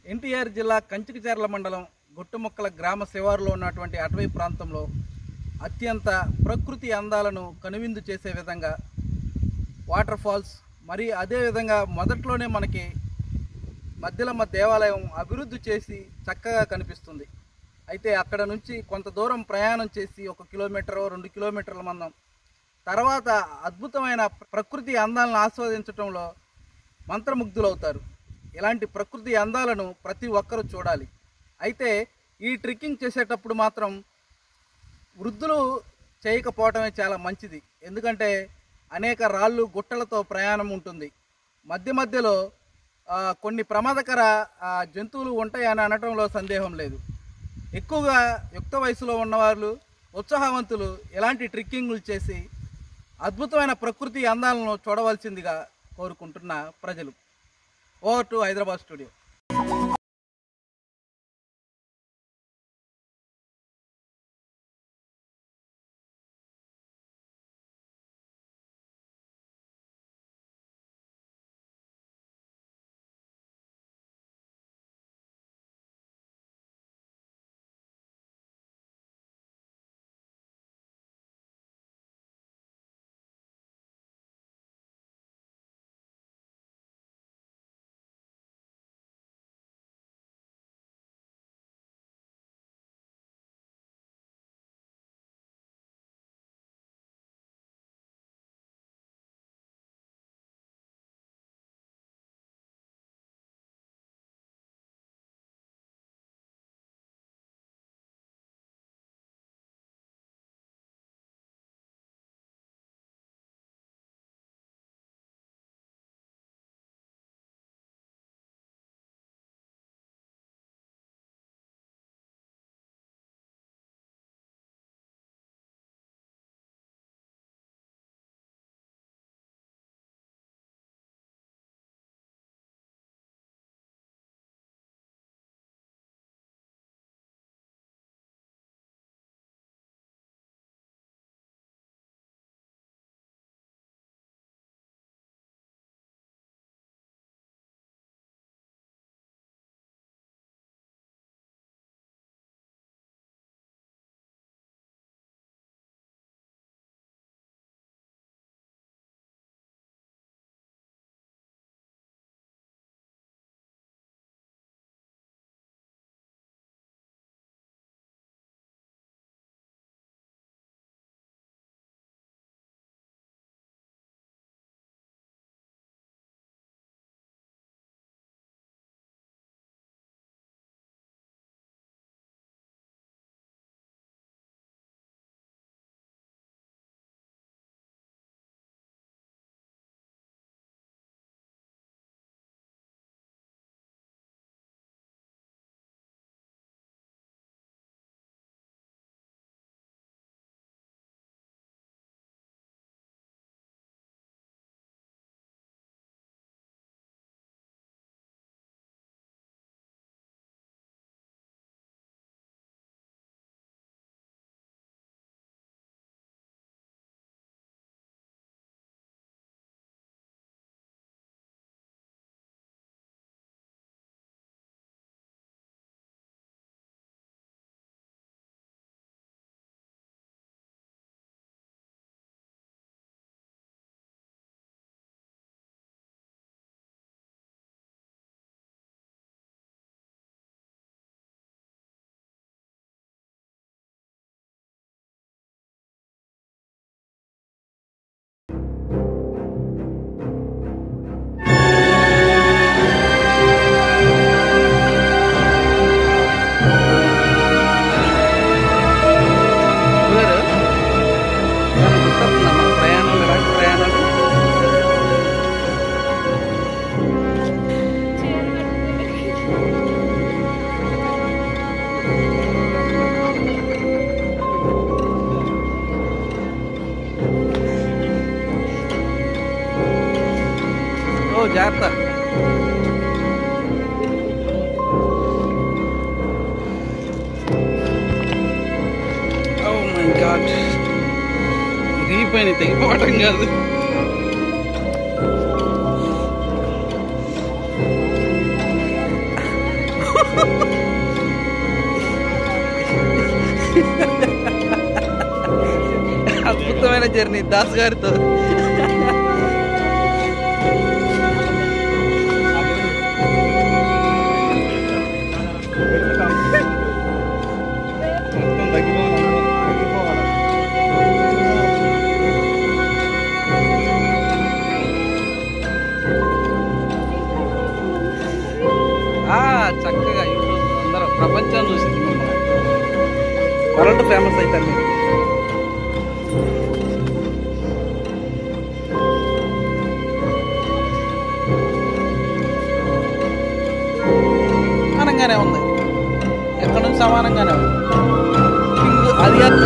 ఎన్టీఆర్ జిల్లా కంచికచర్ల మండలం గుట్టుముక్కల గ్రామ శివారులో ఉన్నటువంటి అటవీ ప్రాంతంలో అత్యంత ప్రకృతి అందాలను కనువిందు చేసే విధంగా వాటర్ ఫాల్స్ మరి అదేవిధంగా మొదట్లోనే మనకి మధ్యలమ్మ దేవాలయం అభివృద్ధి చేసి చక్కగా కనిపిస్తుంది అయితే అక్కడ నుంచి కొంత దూరం ప్రయాణం చేసి ఒక కిలోమీటర్ రెండు కిలోమీటర్ల మందం తర్వాత అద్భుతమైన ప్రకృతి అందాలను ఆస్వాదించడంలో మంత్రముగ్ధులవుతారు ఇలాంటి ప్రకృతి అందాలను ప్రతి ఒక్కరూ చూడాలి అయితే ఈ ట్రెక్కింగ్ చేసేటప్పుడు మాత్రం వృద్ధులు చేయకపోవటమే చాలా మంచిది ఎందుకంటే అనేక రాళ్ళు గుట్టలతో ప్రయాణం ఉంటుంది మధ్య మధ్యలో ఆ, కొన్ని ప్రమాదకర ఆ, జంతువులు ఉంటాయని అనటంలో సందేహం లేదు ఎక్కువగా యుక్త వయసులో ఉన్నవాళ్ళు ఉత్సాహవంతులు ఎలాంటి ట్రెక్కింగ్లు చేసి అద్భుతమైన ప్రకృతి అందాలను చూడవలసిందిగా కోరుకుంటున్న ప్రజలు ఓవర్ టు హైదరాబాద్ స్టూడియో ప్రయాణం ఎలాంటి ప్రయాణాలు ఓ జాగ్రత్త ఓ మై గాడ్ ఇరిగిపోయిన తెగిపోవటం కాదు అద్భుతమైన జర్నీ దాస్ గారితో మొత్తం తగ్గిపోవాలి తగ్గిపోవాలి ఆ, చక్కగా యూట్యూబ్ అందరూ ప్రపంచం చూసింది మిమ్మల్ని వరల్డ్ ఫేమస్ అవుతారు మీరు సమానంగానే ఉంది ఎక్కడ నుంచి సమానంగానే ఉంది కింగ్ అది కాదు.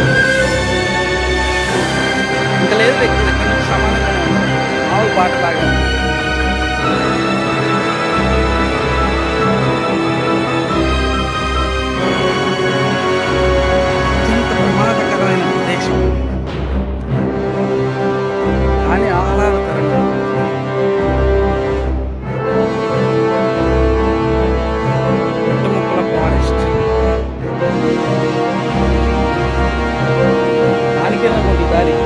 ఇంకా లేదు ఇక్కడ ఎక్కడ నుంచి సమానంగానే ఉంది మామూలు పాట లాగా ఉంది. అత్యంత ప్రమాదకరమైన ప్రదేశం కానీ ఆహ్లాదకరంగా పుట్టముక్కల ఫారెస్ట్ దానికే నాకు ఈ దారి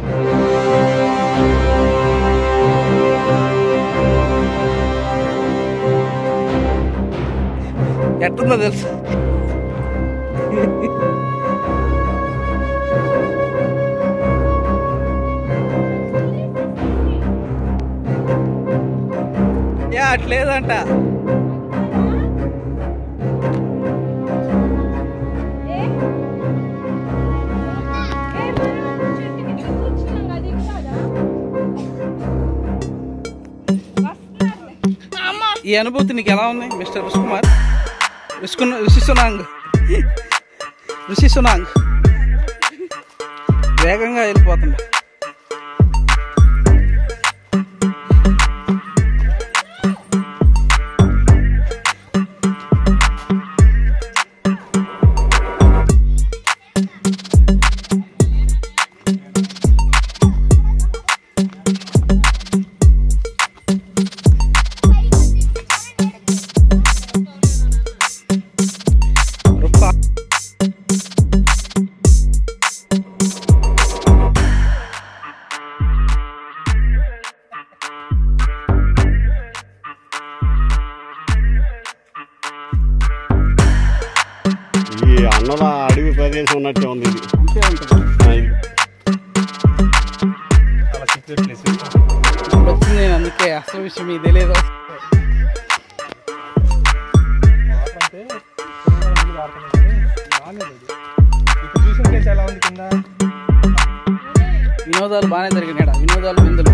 ఎట్టుందో తెలుసు ఏ అట్లేదంట ఈ అనుభూతి నీకు ఎలా ఉంది మిస్టర్ రుషికుమార్ రుషికున్న ఋషి సునాంగ్ ఋషి సునాంగ్ వేగంగా వెళ్ళిపోతుండే రూపా ఈ అన్నల అడవి ప్రదేశం ఉన్నట్టే ఉంది ఇది అంతే ఉంటుంది ఆ, ఇది చాలా సీక్రెట్ ప్లేస్ ఇప్పుడు వచ్చింది నేను అందుకే అసలు విషయం మీకు తెలియదు వాటర్ అంటే కింద నీళ్ళు వాడుతున్నాయి కానీ బాగాలేదు ఇది ఇప్పుడు చూసిన ప్లేస్ ఎలా ఉంది కింద వినోదాలు బాగానే జరిగినాయి ఈడ. వినోదాలు బిందులు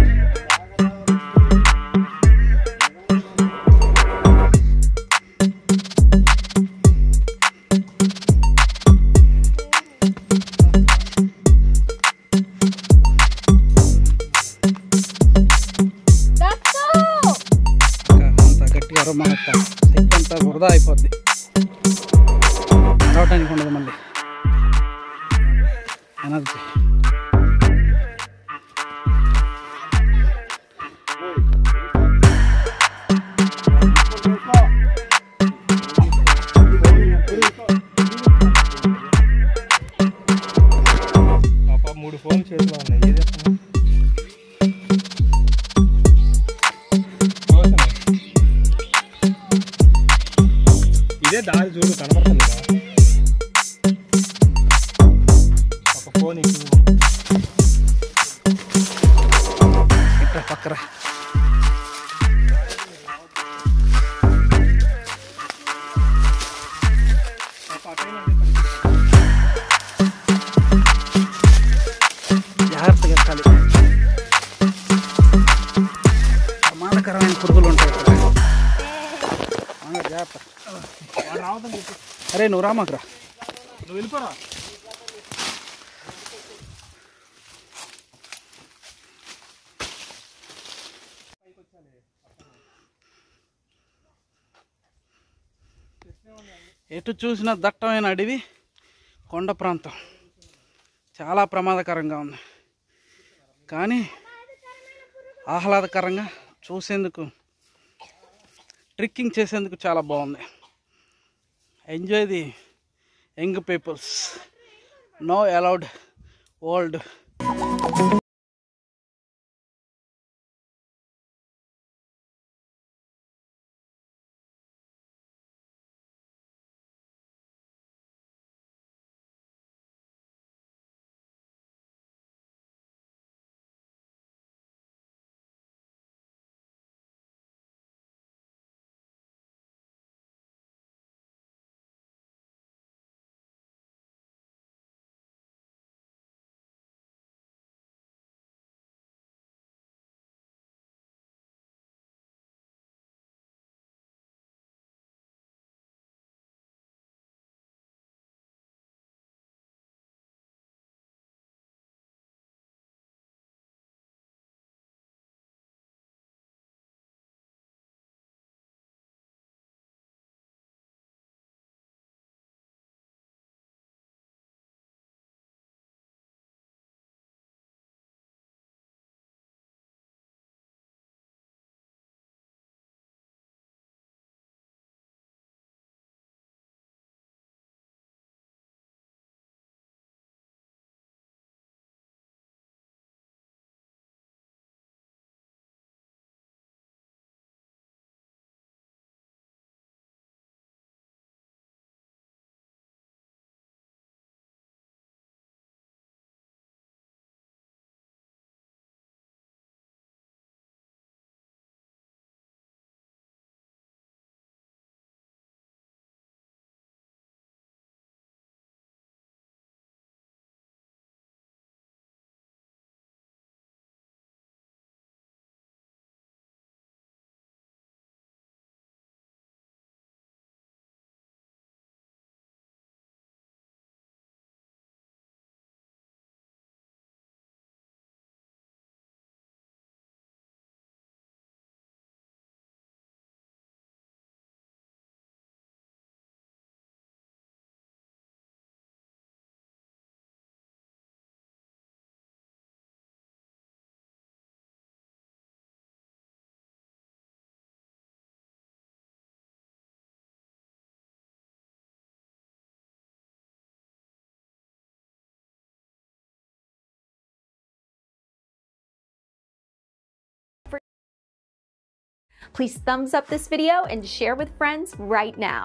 అంత గట్టిగా అరవమానక్క శక్తి అంతా వృధా అయిపోద్ది నడవటానికి ఉండదు మళ్ళీ ఎనర్జీ పాప మూడు ఫోన్లు చేతిలో ఉన్నాయి ఏది ఎత్తున్నా? కోసమే. ఇదే దారి చూడు కనబడుతుంది కదా ఒక ఫోన్ ఇటు ఇట్లా పక్కరా జాగ్రత్తగా ఎక్కాలి ప్రమాదకరమైన పురుగులు ఉంటాయి ఇక్కడ బాగా జాగ్రత్త వాడు రావద్దని చెప్పు అరే నువ్వు రామాకరా నువ్వు వెళ్ళిపోరా ఎటు చూసిన దట్టమైన అడవి కొండ ప్రాంతం చాలా ప్రమాదకరంగా ఉంది కానీ ఆహ్లాదకరంగా చూసేందుకు ట్రిక్కింగ్ చేసేందుకు చాలా బాగుంది enjoy the young peoples no allowed old Please thumbs up this video and share with friends right now.